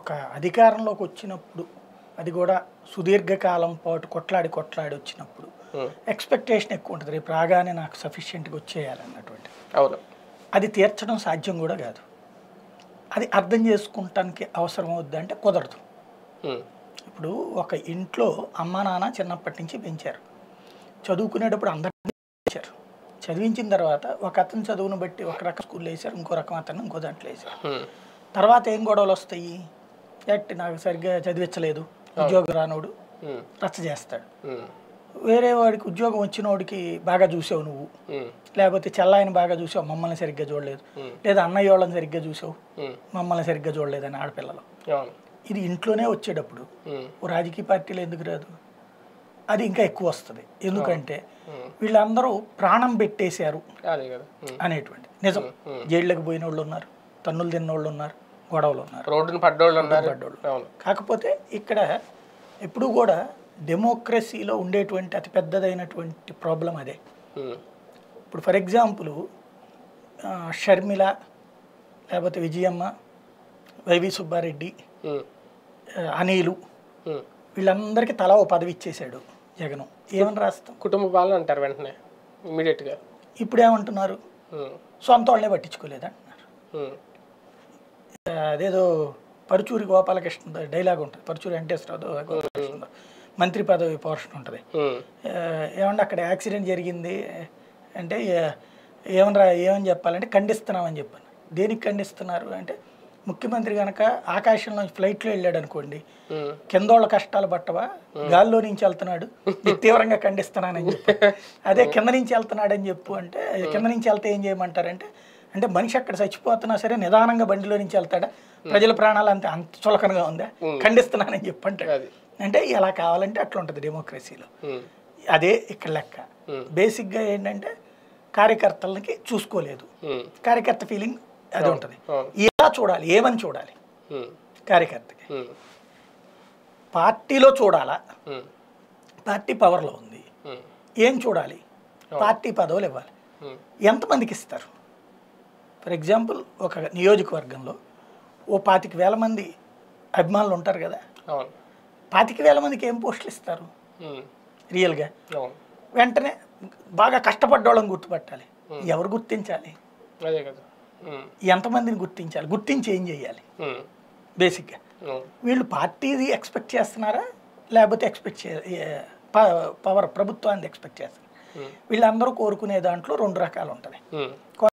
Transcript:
ఒక అధికారంలోకి వచ్చినప్పుడు అది కూడా సుదీర్ఘకాలం పాటు కొట్లాడి కొట్లాడి వచ్చినప్పుడు ఉమ్. ఎక్స్పెక్టేషన్ ఎక్కువ ఉంటుంది రేపు రాగానే నాకు సఫిషియెంట్గా వచ్చేయాలన్నటువంటి అవును అది తీర్చడం సాధ్యం కూడా కాదు అది అర్థం చేసుకుంటానికి అవసరం అవుద్ది అంటే కుదరదు ఉమ్. ఇప్పుడు ఒక ఇంట్లో అమ్మ నాన్న చిన్నప్పటి నుంచి పెంచారు చదువుకునేటప్పుడు అందరినీ పెంచారు చదివించిన తర్వాత ఒక అతను చదువును బట్టి ఒక రకం స్కూల్లో వేసారు ఇంకో రకం అతను ఇంకో దాంట్లో వేసారు ఉమ్. తర్వాత ఏం గొడవలు వస్తాయి ఎట్టి నాకు సరిగ్గా చదివించలేదు ఉద్యోగం రానోడు ఉమ్. రచ్చ చేస్తాడు ఉమ్. వేరే వాడికి ఉద్యోగం వచ్చినోడికి బాగా చూసావు నువ్వు ఉమ్. లేకపోతే చెల్లాయిని బాగా చూసావు మమ్మల్ని సరిగ్గా చూడలేదు ఉమ్. లేదా అన్నయ్య వాళ్ళని సరిగ్గా చూసావు ఉమ్. మమ్మల్ని సరిగ్గా చూడలేదని ఆడపిల్లలు అవును ఇది ఇంట్లోనే వచ్చేటప్పుడు ఉమ్. ఓ రాజకీయ పార్టీలు ఎందుకు రాదు అది ఇంకా ఎక్కువ వస్తుంది ఎందుకంటే ఉమ్. వీళ్ళందరూ ప్రాణం పెట్టేశారు అదే కదా ఉమ్. అనేటువంటి నిజం జైళ్ళకి పోయిన వాళ్ళు ఉన్నారు తన్నులు తిన్న వాళ్ళు ఉన్నారు గొడవలు ఉన్నారు రోడ్డుని పడ్డోళ్ళు ఉన్నారు పడ్డోళ్ళు. అవును కాకపోతే ఇక్కడ ఎప్పుడూ కూడా డెమోక్రసీలో ఉండేటువంటి అతి పెద్దదైనటువంటి ప్రాబ్లం అదే ఉమ్. ఇప్పుడు ఫర్ ఎగ్జాంపుల్ షర్మిల లేకపోతే విజయమ్మ వైవి సుబ్బారెడ్డి ఉమ్. ఆ, అనిలు ఉమ్. వీళ్ళందరికీ తలా ఓ పదవి ఇచ్చేశాడు జగను ఏమని రాస్తాం కుటుంబ పాలన అంటారు వెంటనే ఇమీడియట్గా ఇప్పుడు ఏమంటున్నారు సొంత వాళ్ళనే పట్టించుకోలేదు అంటున్నారు ఆ, అదేదో పరుచూరి గోపాలకృష్ణ డైలాగ్ ఉంటుంది పరుచూరి వెంకటేశ్వరరావు గోపాలకృష్ణ మంత్రి పదవి పోర్షన్ ఉంటుంది ఆ, ఏమంటే అక్కడ యాక్సిడెంట్ జరిగింది అంటే ఏ- ఏమనరా ఏమని చెప్పాలంటే ఖండిస్తున్నామని చెప్పాను దేనికి ఖండిస్తున్నారు అంటే ముఖ్యమంత్రి కనుక ఆకాశంలో ఫ్లైట్లో వెళ్ళాడు అనుకోండి కిందోళ్ళ కష్టాలు పట్టవా గాల్లో నుంచి వెళ్తున్నాడు ఇది తీవ్రంగా ఖండిస్తున్నానని చెప్పు అదే కింద నుంచి వెళ్తున్నాడని చెప్పు అంటే కింద నుంచి వెళ్తే ఏం చేయమంటారంటే అంటే మనిషి అక్కడ చచ్చిపోతున్నా సరే నిదానంగా బండిలో నుంచి వెళ్తాడా ప్రజల ప్రాణాలు అంతే అంత చులకనగా ఉందా ఖండిస్తున్నానని చెప్పు అంటాడు అది అంటే ఎలా కావాలంటే అట్లా ఉంటుంది డెమోక్రసీలో అదే ఇక్కడ లెక్క బేసిక్గా ఏంటంటే కార్యకర్తలకి చూసుకోలేదు కార్యకర్త ఫీలింగ్ అది ఉంటుంది అవును. ఎలా చూడాలి ఏమని చూడాలి కార్యకర్తకి పార్టీలో చూడాలా పార్టీ పవర్లో ఉంది ఏం చూడాలి పార్టీ పదవులు ఇవ్వాలి ఎంతమందికి ఇస్తారు ఫర్ ఎగ్జాంపుల్ ఒక నియోజకవర్గంలో ఓ పాతిక వేల మంది అభిమానులు ఉంటారు కదా అవును పాతిక వేల మందికి ఏం పోస్టులు ఇస్తారు ఉమ్. రియల్గా అవును వెంటనే బాగా కష్టపడ్డోళ్ళని గుర్తుపట్టాలి ఎవరు గుర్తించాలి అదే కదా ఉమ్. ఎంతమందిని గుర్తించాలి గుర్తించి ఏం చేయాలి ఉమ్. బేసిక్గా అవును వీళ్ళు పార్టీది ఎక్స్పెక్ట్ చేస్తున్నారా లేకపోతే ఎక్స్పెక్ట్ చే ఏ- ప- పవర్ ప్రభుత్వాన్ని ఎక్స్పెక్ట్ చేస్తారు ఉమ్. వీళ్ళందరూ కోరుకునే దాంట్లో రెండు రకాలు ఉంటుంది ఉమ్.